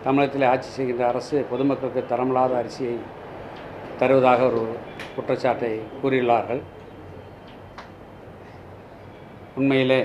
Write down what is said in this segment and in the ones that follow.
தமிழகத்தில் ஆட்சி செய்கின்ற அரசு பொதுமக்களுக்கு தரமில்லாத அரிசியை தருவதாக ஒரு குற்றச்சாட்டை கூறியுள்ளார்கள் உண்மையிலே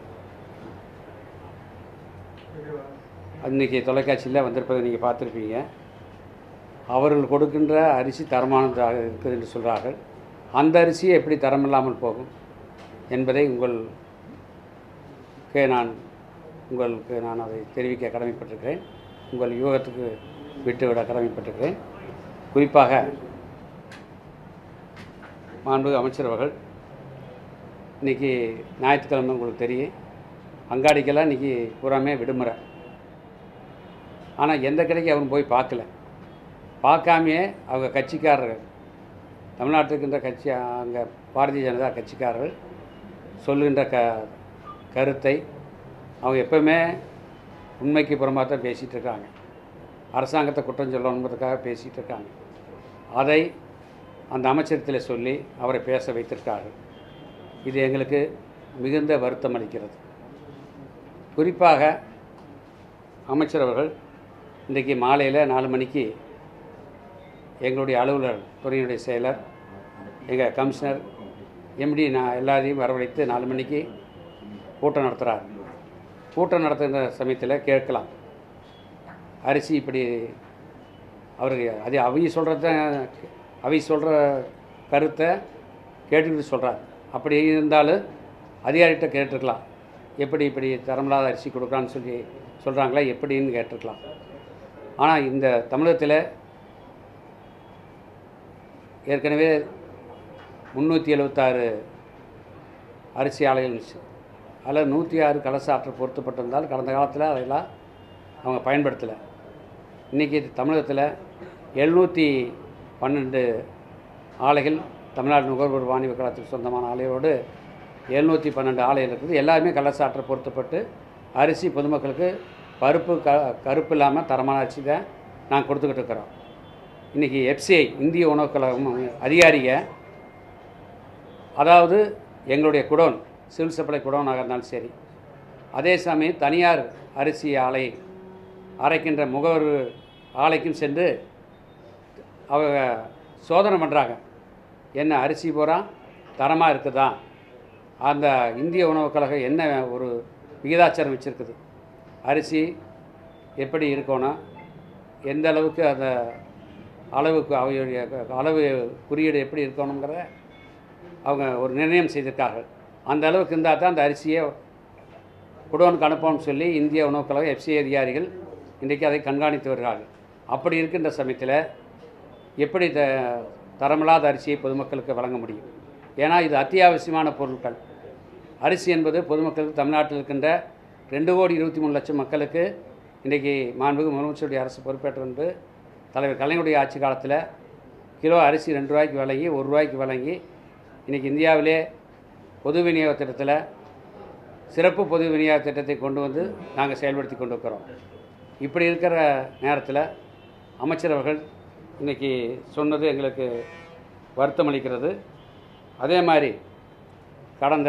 அன்றைக்கி தொலைக்காட்சியில் வந்திருப்பதை நீங்கள் பார்த்துருப்பீங்க அவர்கள் கொடுக்கின்ற அரிசி தரமானதாக இருக்குது என்று சொல்கிறார்கள் அந்த அரிசி எப்படி தரமில்லாமல் போகும் என்பதை உங்களுக்கு நான் உங்களுக்கு நான் அதை தெரிவிக்க கடமைப்பட்டிருக்கிறேன் உங்கள் யூகத்துக்கு விட்டுவிட கடமைப்பட்டிருக்கிறேன் குறிப்பாக மாண்புமிகு அமைச்சர் அவர்கள் இன்றைக்கி ஞாயிற்றுக்கிழமை உங்களுக்கு தெரியும் அங்காடிக்கெல்லாம் இன்றைக்கி பூராமே விடுமுறை ஆனால் எந்த கடைக்கு அவரும் போய் பார்க்கல பார்க்காமையே அவங்க கட்சிக்காரர்கள் தமிழ்நாட்டுக்கு இருக்கின்ற கட்சி அங்கே பாரதிய ஜனதா கட்சிக்காரர்கள் சொல்லுகின்ற க கருத்தை அவங்க எப்பவுமே உண்மைக்கு புறமாக தான் பேசிகிட்டு இருக்காங்க அரசாங்கத்தை குற்றம் சொல்லணுங்கிறதுக்காக பேசிகிட்டு இருக்காங்க அதை அந்த அமைச்சரத்தில் சொல்லி அவரை பேச வைத்திருக்கார்கள் இது எங்களுக்கு மிகுந்த வருத்தம் அளிக்கிறது குறிப்பாக அமைச்சர் அவர்கள் இன்றைக்கி மாலையில் நாலு மணிக்கு எங்களுடைய அலுவலர் துறையினுடைய செயலர் எங்கள் கமிஷனர் எம்டி நான் எல்லாரையும் வரவழைத்து நாலு மணிக்கு கூட்டம் நடத்துகிறார் கூட்டம் நடத்துகிற சமயத்தில் கேட்கலாம் அரிசி இப்படி அவருக்கு அது அவங்க சொல்கிறத அவை சொல்கிற கருத்தை கேட்டுக்கிட்டு சொல்கிறார் அப்படி இருந்தாலும் அதிகாரிகிட்ட கேட்டிருக்கலாம் எப்படி இப்படி தரமில்லாத அரிசி கொடுக்குறான்னு சொல்லி சொல்கிறாங்களா எப்படின்னு கேட்டிருக்கலாம் ஆனால் இந்த தமிழகத்தில் ஏற்கனவே முந்நூற்றி எழுபத்தாறு அரிசி ஆலைகள் இருந்துச்சு அதில் நூற்றி ஆறு கலச ஆற்றல் பொருத்தப்பட்டிருந்தால் கடந்த காலத்தில் அதையெல்லாம் அவங்க பயன்படுத்தலை இன்றைக்கி தமிழகத்தில் எழுநூற்றி பன்னெண்டு ஆலைகள் தமிழ்நாடு நுகர்வோர் வாணிப கழகத்துக்கு சொந்தமான ஆலைகளோடு எழுநூற்றி பன்னெண்டு ஆலைகள் இருக்குது எல்லாருமே கலச ஆற்றல் பொருத்தப்பட்டு அரிசி பொதுமக்களுக்கு பருப்பு க கருப்பு இல்லாமல் தரமான அரிசி தான் நாங்கள் கொடுத்துக்கிட்டு இருக்கிறோம் இன்றைக்கி எஃப்சிஐ இந்திய உணவுக் கழகம் அதிகாரிக அதாவது எங்களுடைய குடோன் சிவில் சப்ளை குடோனாக இருந்தாலும் சரி அதே சமயம் தனியார் அரிசி ஆலை அரைக்கின்ற முகவர் ஆலைக்கும் சென்று அவங்க சோதனை பண்ணுறாங்க என்ன அரிசி பூரா தரமாக இருக்குதா அந்த இந்திய உணவுக் கழகம் என்ன ஒரு விகிதாச்சாரம் வச்சுருக்குது அரிசி எப்படி இருக்கணும் எந்த அளவுக்கு அந்த அளவுக்கு அவையுடைய அளவு குறியீடு எப்படி இருக்கணுங்கிறத அவங்க ஒரு நிர்ணயம் செய்திருக்கார்கள் அந்த அளவுக்கு இருந்தால் தான் அந்த அரிசியை குடோனுக்கு அனுப்பணும்னு சொல்லி இந்திய உணவுக் கழகம் எஃப்சி அதிகாரிகள் இன்றைக்கு அதை கண்காணித்து வருகிறார்கள் அப்படி இருக்கின்ற சமயத்தில் எப்படி த தரமில்லாத அரிசியை பொதுமக்களுக்கு வழங்க முடியும் ஏன்னா இது அத்தியாவசியமான பொருட்கள் அரிசி என்பது பொதுமக்களுக்கு தமிழ்நாட்டில் இருக்கின்ற ரெண்டு கோடி இருபத்தி மூணு லட்சம் மக்களுக்கு இன்றைக்கி மாண்புமிகு முதலமைச்சருடைய அரசு பொறுப்பேற்ற என்று தலைவர் கலைஞருடைய ஆட்சி காலத்தில் கிலோ அரிசி ரெண்டு ரூபாய்க்கு வழங்கி ஒரு ரூபாய்க்கு வழங்கி இன்றைக்கி இந்தியாவிலே பொது விநியோக திட்டத்தில் சிறப்பு பொது விநியோக திட்டத்தை கொண்டு வந்து நாங்கள் செயல்படுத்தி கொண்டு இருக்கிறோம் இப்படி இருக்கிற நேரத்தில் அமைச்சர் அவர்கள் இன்றைக்கி சொன்னது எங்களுக்கு வருத்தம் அளிக்கிறது அதே மாதிரி கடந்த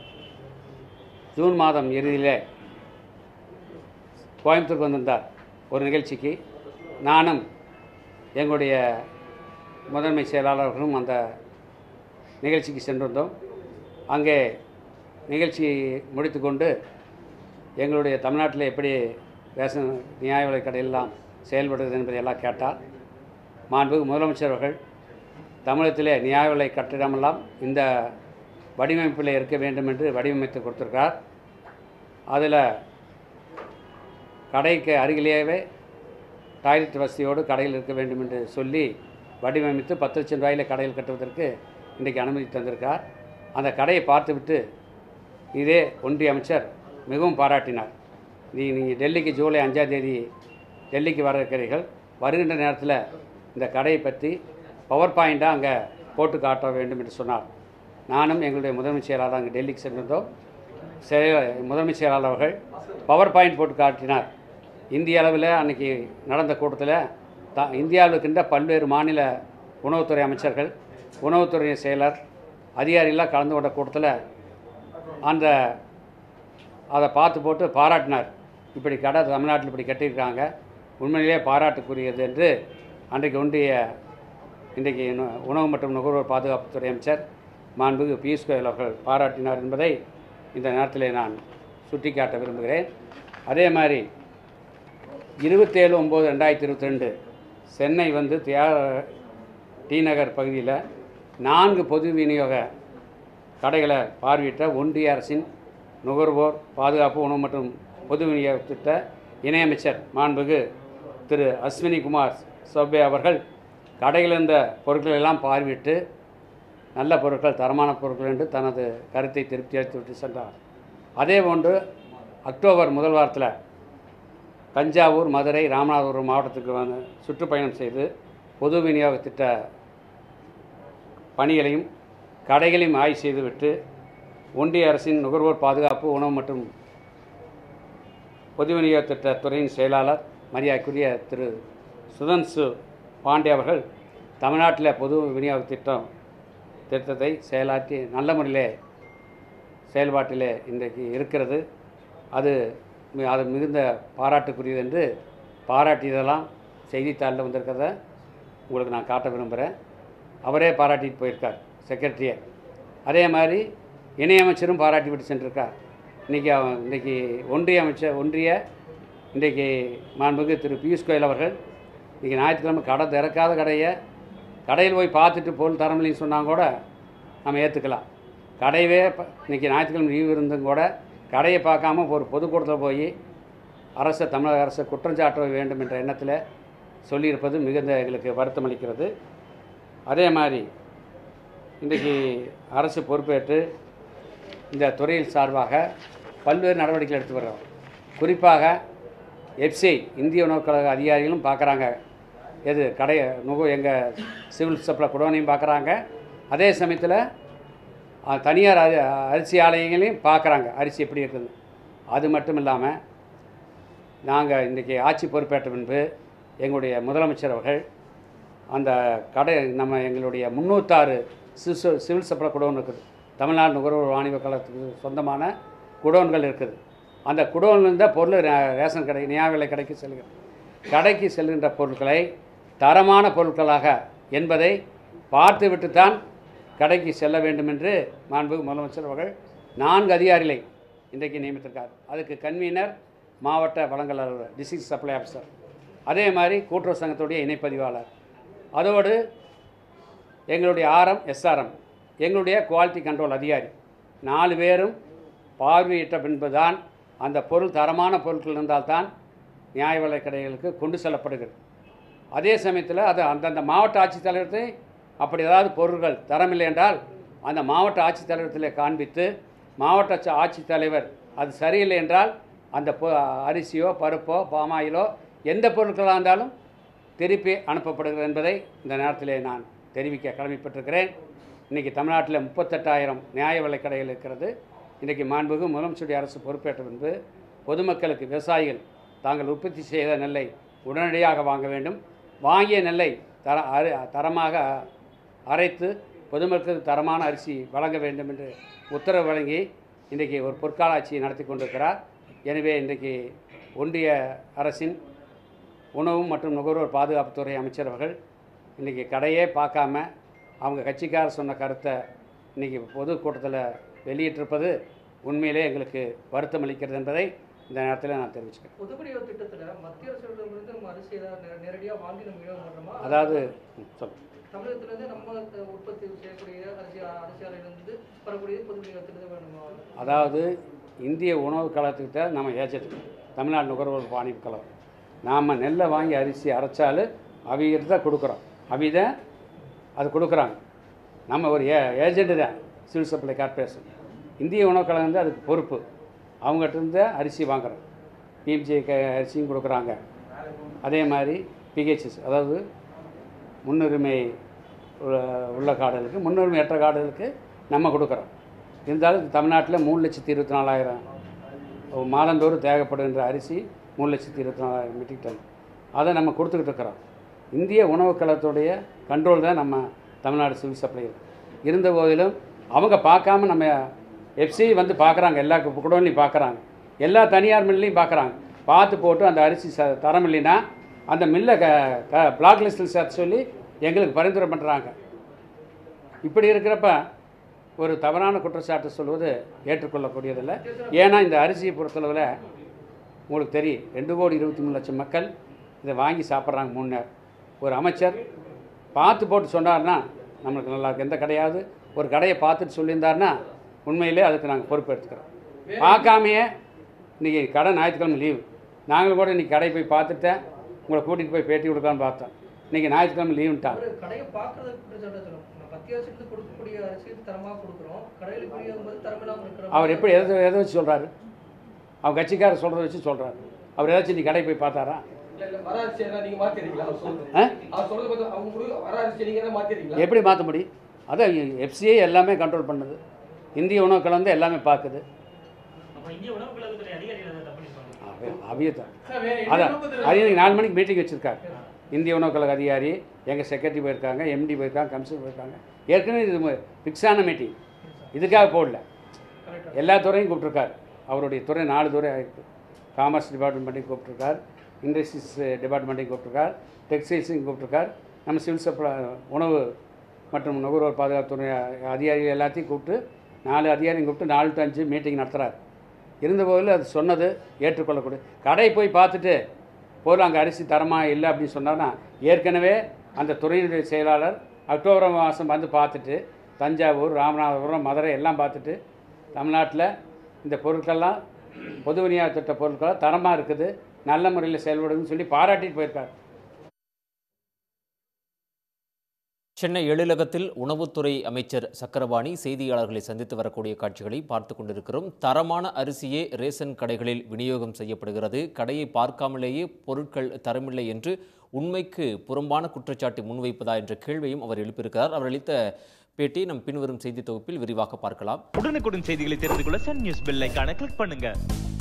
ஜூன் மாதம் இறுதியிலே கோயம்புத்தூருக்கு வந்திருந்தார் ஒரு நிகழ்ச்சிக்கு நானும் எங்களுடைய முதன்மை செயலாளர்களும் அந்த நிகழ்ச்சிக்கு சென்றிருந்தோம் அங்கே நிகழ்ச்சி முடித்துக்கொண்டு எங்களுடைய தமிழ்நாட்டில் எப்படி ரேஷன் நியாய விலைக் கடையெல்லாம் செயல்படுகிறது என்பதை எல்லாம் கேட்டார் மாண்புமிகு முதலமைச்சர் அவர்கள் தமிழகத்திலே நியாய விலை கட்டிடமெல்லாம் இந்த வடிவமைப்பில் இருக்க வேண்டும் என்று வடிவமைத்து கொடுத்திருக்கிறார் அதில் கடைக்கு அருகிலேயே டாய்லெட் வசதியோடு கடையில் இருக்க வேண்டும் என்று சொல்லி வடிவமைத்து பத்து லட்சம் ரூபாயில் கடையில் கட்டுவதற்கு இன்றைக்கு அனுமதி தந்திருக்கார் அந்த கடையை பார்த்துவிட்டு இதே ஒன்றிய அமைச்சர் மிகவும் பாராட்டினார் நீ நீங்கள் டெல்லிக்கு ஜூலை அஞ்சாம் தேதி டெல்லிக்கு வர இருக்கிறீர்கள் வருகின்ற நேரத்தில் இந்த கடையை பற்றி பவர் பாயிண்ட்டாக அங்கே போட்டு காட்ட வேண்டும் என்று சொன்னார் நானும் எங்களுடைய முதன்மை செயலாளர் அங்கே டெல்லிக்கு சென்றிருந்தோம் செயல முதன்மை செயலாளர் அவர்கள் பவர் பாயிண்ட் போட்டு காட்டினார் இந்திய அளவில் அன்றைக்கி நடந்த கூட்டத்தில் த இந்தியாவில் இருக்கின்ற பல்வேறு மாநில உணவுத்துறை அமைச்சர்கள் உணவுத்துறை செயலர் அதிகாரிகளாக கலந்து கொண்ட கூட்டத்தில் அந்த அதை பார்த்து போட்டு பாராட்டினார் இப்படி கடை தமிழ்நாட்டில் இப்படி கட்டியிருக்காங்க உண்மையிலே பாராட்டுக்குரியது என்று அன்றைக்கு ஒன்றிய இன்றைக்கு நு- உணவு மற்றும் நுகர்வோர் பாதுகாப்புத்துறை அமைச்சர் மாண்புகு பியூஷ் கோயல் அவர்கள் பாராட்டினார் என்பதை இந்த நேரத்திலே நான் சுட்டிக்காட்ட விரும்புகிறேன் அதே மாதிரி இருபத்தேழு ஒம்பது ரெண்டாயிரத்தி இருபத்தி ரெண்டு சென்னை வந்து தியாக டி நகர் பகுதியில் நான்கு பொது விநியோக கடைகளை பார்வையிட்ட ஒன்றிய அரசின் நுகர்வோர் பாதுகாப்பு உணவு மற்றும் பொது விநியோக திட்ட இணையமைச்சர் மாண்புகு திரு அஸ்வினி குமார் சௌபே அவர்கள் கடையில் இருந்த பொருட்களை எல்லாம் பார்வையிட்டு நல்ல பொருட்கள் தரமான பொருட்கள் என்று தனது கருத்தை திருப்தி அளித்து விட்டு சென்றார் அதே போன்று அக்டோபர் முதல் வாரத்தில் தஞ்சாவூர் மதுரை ராமநாதபுரம் மாவட்டத்துக்கு வந்து சுற்றுப்பயணம் செய்து பொது விநியோக திட்ட பணிகளையும் கடைகளையும் ஆய்வு செய்துவிட்டு ஒன்றிய அரசின் நுகர்வோர் பாதுகாப்பு உணவு மற்றும் பொது விநியோக திட்ட துறையின் செயலாளர் மரியாதைக்குரிய திரு சுதன்சு பாண்டே அவர்கள் தமிழ்நாட்டில் பொது விநியோக திட்டம் திட்டத்தை செயலாற்றி நல்ல முறையிலே செயல்பாட்டிலே இன்றைக்கு இருக்கிறது அது மி- அது மிகுந்த பாராட்டுக்குரியது என்று பாராட்டியதெல்லாம் செய்தித்தாளில் வந்திருக்கிறத உங்களுக்கு நான் காட்ட விரும்புகிறேன் அவரே பாராட்டிட்டு போயிருக்கார் செக்ரட்டரியை அதே மாதிரி இணையமைச்சரும் பாராட்டி விட்டு சென்றிருக்கார் இன்றைக்கி அவன் இன்றைக்கி ஒன்றிய அமைச்சர் ஒன்றிய இன்றைக்கி மாண்புக்கு திரு பியூஷ் கோயல் அவர்கள் இன்றைக்கி ஞாயிற்றுக்கிழமை கடை திறக்காத கடையை கடையில் போய் பார்த்துட்டு பொருள் தரமில்லைன்னு சொன்னாங்க கூட நம்ம ஏற்றுக்கலாம் கடையவே ப- இன்னைக்கு ஞாயிற்றுக்கிழமை லீவு இருந்தும் கூட கடையை பார்க்காம ஒரு பொதுக்கூட்டத்தில் போய் அரசை தமிழக அரசை குற்றம் சாட்ட வேண்டும் என்ற எண்ணத்தில் சொல்லியிருப்பது மிகுந்த எங்களுக்கு வருத்தம் அளிக்கிறது அதே மாதிரி இன்றைக்கி அரசு பொறுப்பேற்று இந்த துறையில் சார்பாக பல்வேறு நடவடிக்கைகள் எடுத்து வர்றோம் குறிப்பாக எஃப்சி இந்திய உணவுக் கழக அதிகாரிகளும் பார்க்குறாங்க எது கடை நுக எங்கள் சிவில் சப்ளை குடோனையும் பார்க்குறாங்க அதே சமயத்தில் அஹ், தனியார் அரி அரிசி ஆலயங்களையும் பார்க்குறாங்க அரிசி எப்படி இருக்குது அது மட்டும் இல்லாமல் நாங்கள் இன்றைக்கி ஆட்சி பொறுப்பேற்ற பின்பு எங்களுடைய முதலமைச்சர் அவர்கள் அந்த கடை நம்ம எங்களுடைய முந்நூற்றாறு சிசு சிவில் சப்ளை குடோன் இருக்குது தமிழ்நாடு நுகர்வோர் வாணிப கழகத்துக்கு சொந்தமான குடோன்கள் இருக்குது அந்த குடோன்லேருந்து பொருள் ரே- ரேஷன் கடை நியாய விலை கடைக்கு செல்கிறது கடைக்கு செல்கின்ற பொருட்களை தரமான பொருட்களாக என்பதை பார்த்துவிட்டு தான் கடைக்கு செல்ல வேண்டும் என்று மாண்பு முதலமைச்சர் அவர்கள் நான்கு அதிகாரிகளை இன்றைக்கு நியமித்திருக்கார் அதுக்கு கன்வீனர் மாவட்ட வழங்கல் அலுவலர் டிஸ்ட்ரிக்ட் சப்ளை ஆஃபீஸர் அதே மாதிரி கூட்டுறவு சங்கத்துடைய இணைப்பதிவாளர் அதோடு எங்களுடைய ஆர்எம் எஸ்ஆர்எம் எங்களுடைய குவாலிட்டி கண்ட்ரோல் அதிகாரி நாலு பேரும் பார்வையிட்ட பின்புதான் அந்த பொருள் தரமான பொருட்கள் இருந்தால்தான் நியாய விலை கடைகளுக்கு கொண்டு செல்லப்படுகிறது அதே சமயத்தில் அது அந்தந்த மாவட்ட ஆட்சித்தலைவரத்தை அப்படி ஏதாவது பொருட்கள் தரமில்லை என்றால் அந்த மாவட்ட ஆட்சித்தலைவரத்திலே காண்பித்து மாவட்ட ஆட்சி- ஆட்சித்தலைவர் அது சரியில்லை என்றால் அந்த பொ அரிசியோ பருப்போ பாமாயிலோ எந்த பொருட்களாக இருந்தாலும் திருப்பி அனுப்பப்படுகிறது என்பதை இந்த நேரத்திலே நான் தெரிவிக்க கடமைப்பட்டிருக்கிறேன் இன்றைக்கி தமிழ்நாட்டில் முப்பத்தெட்டாயிரம் நியாய விலைக் கடைகள் இருக்கிறது இன்றைக்கி மாண்புகு முதலமைச்சருடைய அரசு பொறுப்பேற்ற பின்பு பொதுமக்களுக்கு விவசாயிகள் தாங்கள் உற்பத்தி செய்த நெல்லை உடனடியாக வாங்க வேண்டும் வாங்கிய நெல்லை தர அரு தரமாக அரைத்து பொதுமக்களுக்கு தரமான அரிசி வழங்க வேண்டும் என்று உத்தரவு வழங்கி இன்றைக்கி ஒரு பொற்கால ஆட்சியை நடத்தி கொண்டிருக்கிறார் எனவே இன்றைக்கு ஒன்றிய அரசின் உணவு மற்றும் நுகர்வோர் பாதுகாப்புத்துறை அமைச்சர் அவர்கள் இன்றைக்கி கடையே பார்க்காம அவங்க கட்சிக்காரர் சொன்ன கருத்தை இன்றைக்கி பொதுக்கூட்டத்தில் வெளியிட்டிருப்பது உண்மையிலே எங்களுக்கு வருத்தம் அளிக்கிறது என்பதை இந்த நேரத்தில் நான் தெரிவிச்சுக்கிறேன் பொதுப்படிவ திட்டத்துல மத்திய அரசிடமிருந்து நம்ம அரிசி ஏதாவது நே- நேரடியா வாங்கி நம்ம விநியோகம் பண்றோமா அதாவது ம், சொல்லு தமிழகத்துல இருந்து நம்ம த- உற்பத்தி செய்யக்கூடிய அரிசி அரிசி ஆலையிலிருந்து வரக்கூடிய பொது விநியோகத்திலிருந்து வேணுமா அதாவது இந்திய உணவு கழகத்துக்கிட்ட நம்ம ஏஜென்ட் தமிழ்நாடு நுகர்வோர் வாணிப கழகம் நாம் நெல்லை வாங்கி அரிசி அரைச்சாலும் அவங்ககிட்ட தான் கொடுக்குறோம் அவங்க தான் அது கொடுக்குறாங்க நம்ம ஒரு ஏ ஏஜென்ட்டு தான் சிவில் சப்ளை கார்பரேஷன் இந்திய உணவு கழகம் வந்து அதுக்கு பொறுப்பு அவங்ககிட்ட இருந்து அரிசி வாங்குறோம் பிஎம்ஜி க அரிசியும் கொடுக்குறாங்க அதே மாதிரி பிஹெச்எஸ் அதாவது முன்னுரிமை உள்ள- உள்ள காடுகளுக்கு முன்னுரிமை ஏற்ற காடுகளுக்கு நம்ம கொடுக்குறோம் இருந்தாலும் தமிழ்நாட்டில் மூணு லட்சத்தி இருபத்தி நாலாயிரம் மாதந்தோறும் தேவைப்படுகின்ற அரிசி மூணு லட்சத்தி இருபத்தி நாலாயிரம் மெட்ரிக் டன் அதை நம்ம கொடுத்துக்கிட்டு இருக்கிறோம் இந்திய உணவுக் கழகத்துடைய கண்ட்ரோல் தான் நம்ம தமிழ்நாடு சிவில் சப்ளை இருந்த போதிலும் அவங்க பார்க்காம நம்ம எஃப்சி வந்து பார்க்குறாங்க எல்லா குடோன்லையும் பார்க்குறாங்க எல்லா தனியார் மில்லையும் பார்க்குறாங்க பார்த்து போட்டு அந்த அரிசி ச தரம் இல்லைன்னா அந்த மில்லை க க பிளாக் லிஸ்ட்டில் சேர்த்து சொல்லி எங்களுக்கு பரிந்துரை பண்ணுறாங்க இப்படி இருக்கிறப்ப ஒரு தவறான குற்றச்சாட்டு சொல்வது ஏற்றுக்கொள்ளக்கூடியதில்லை ஏன்னா இந்த அரிசியை பொறுத்தளவில் உங்களுக்கு தெரியும் ரெண்டு கோடி இருபத்தி மூணு லட்சம் மக்கள் இதை வாங்கி சாப்பிட்றாங்க மூணு நேரம் ஒரு அமைச்சர் பார்த்து போட்டு சொன்னார்னா நம்மளுக்கு நல்லா இருக்கு எந்த கடையாவது ஒரு கடையை பார்த்துட்டு சொல்லியிருந்தாருன்னா உண்மையிலே அதுக்கு நாங்கள் பொறுப்பு எடுத்துக்கிறோம் பார்க்காமையே இன்றைக்கி கடை ஞாயிற்றுக்கிழமை லீவு நாங்களும் கூட இன்றைக்கி கடை போய் பார்த்துட்டேன் உங்களை கூட்டிகிட்டு போய் பேட்டி கொடுக்கலான்னு பார்த்தோம் இன்றைக்கி ஞாயிற்றுக்கிழமை லீவுன்ட்டாங்க ஒரு கடையை பார்க்கறது குற்றச்சாட்டு சொல்லணும் நம்ம மத்திய அரசு இருந்து கொடுக்கக்கூடிய அரிசி தரமாக கொடுக்குறோம் கடையில் புரியும்போது தரமில்லாமல் இருக்கிற அவர் எப்படி எதை எதை வச்சு சொல்கிறாரு அவர் கட்சிக்காரர் சொல்கிறத வச்சு சொல்கிறாரு அவர் ஏதாச்சும் நீ கடை போய் பார்த்தாரா இல்ல, இல்ல, வர அரிசி எல்லாம் நீங்க மாத்திடுறீங்களா அவர் சொல்றது ஆ? அவர் சொல்றது பார்த்து அவங்க கொடுக்க வர அரிசி நீங்க தான் மாத்திடுறீங்களா எப்படி மாற்ற முடியும் அதான் எஃப்சிஐ எல்லாமே கண்ட்ரோல் பண்ணுது இந்திய உணவுக்கள் வந்து எல்லாமே பார்க்குது அப்ப இந்திய உணவு கழகத்துறை அதிகாரிகள் அதை தப்பு பண்ணிருப்பாங்க அவியதான் சார், வேற என்ன அதான் நோக்கத்துல- அது இன்னைக்கு நாலு மணிக்கு மீட்டிங் வச்சுருக்காங்க இந்திய உணவுக் கழக அதிகாரி எங்கள் செக்ரட்டரி போயிருக்காங்க எம்டி போயிருக்காங்க கமிஷனர் போயிருக்காங்க ஏற்கனவே இது ஃபிக்ஸான மீட்டிங் இதுக்காக போடல எல்லா துறையும் கூப்பிட்ருக்காரு அவருடைய துறை நாலு துறை ஆயிருக்கு காமர்ஸ் டிபார்ட்மெண்ட்டையும் கூப்பிட்ருக்கார் இண்டஸ்ட்ரீஸ் டிபார்ட்மெண்ட்டையும் கூப்பிட்ருக்கார் டெக்ஸ்டைல்ஸையும் கூப்பிட்ருக்கார் நம்ம சிவில் சப்ளை உணவு மற்றும் நுகர்வோர் பாதுகாப்புத்துறை அதிகாரிகள் எல்லாத்தையும் கூப்பிட்டு நாலு அதிகாரியும் கூப்பிட்டு நாலு டு அஞ்சு மீட்டிங் நடத்துகிறார் இருந்தபோதில் அது சொன்னது ஏற்றுக்கொள்ளக்கூடிய கடை போய் பார்த்துட்டு பொருள் அங்கே அரிசி தரமாக இல்லை அப்படின்னு சொன்னார்னா ஏற்கனவே அந்த துறையினுடைய செயலாளர் அக்டோபர் மாதம் வந்து பார்த்துட்டு தஞ்சாவூர் ராமநாதபுரம் மதுரை எல்லாம் பார்த்துட்டு தமிழ்நாட்டில் இந்த பொருட்கள்லாம் பொது விநியோக திட்ட பொருட்கள் தரமாக இருக்குது நல்ல முறையில் செயல்படுதுன்னு சொல்லி பாராட்டிட்டு போயிருக்கார் சென்னை எழிலகத்தில் உணவுத்துறை அமைச்சர் சக்கரபாணி செய்தியாளர்களை சந்தித்து வரக்கூடிய காட்சிகளை பார்த்து கொண்டிருக்கிறோம் தரமான அரிசியே ரேஷன் கடைகளில் விநியோகம் செய்யப்படுகிறது கடையை பார்க்காமலேயே பொருட்கள் தரமில்லை என்று உண்மைக்கு புறம்பான குற்றச்சாட்டை முன்வைப்பதா என்ற கேள்வியும் அவர் எழுப்பியிருக்கிறார் அவர் அளித்த பேட்டி நம் பின்வரும் செய்தி தொகுப்பில் விரிவாக பார்க்கலாம் உடனுக்குடன் செய்திகளை தெரிந்து கொள்ள சன் நியூஸ் பெல் ஐகானை கிளிக் பண்ணுங்க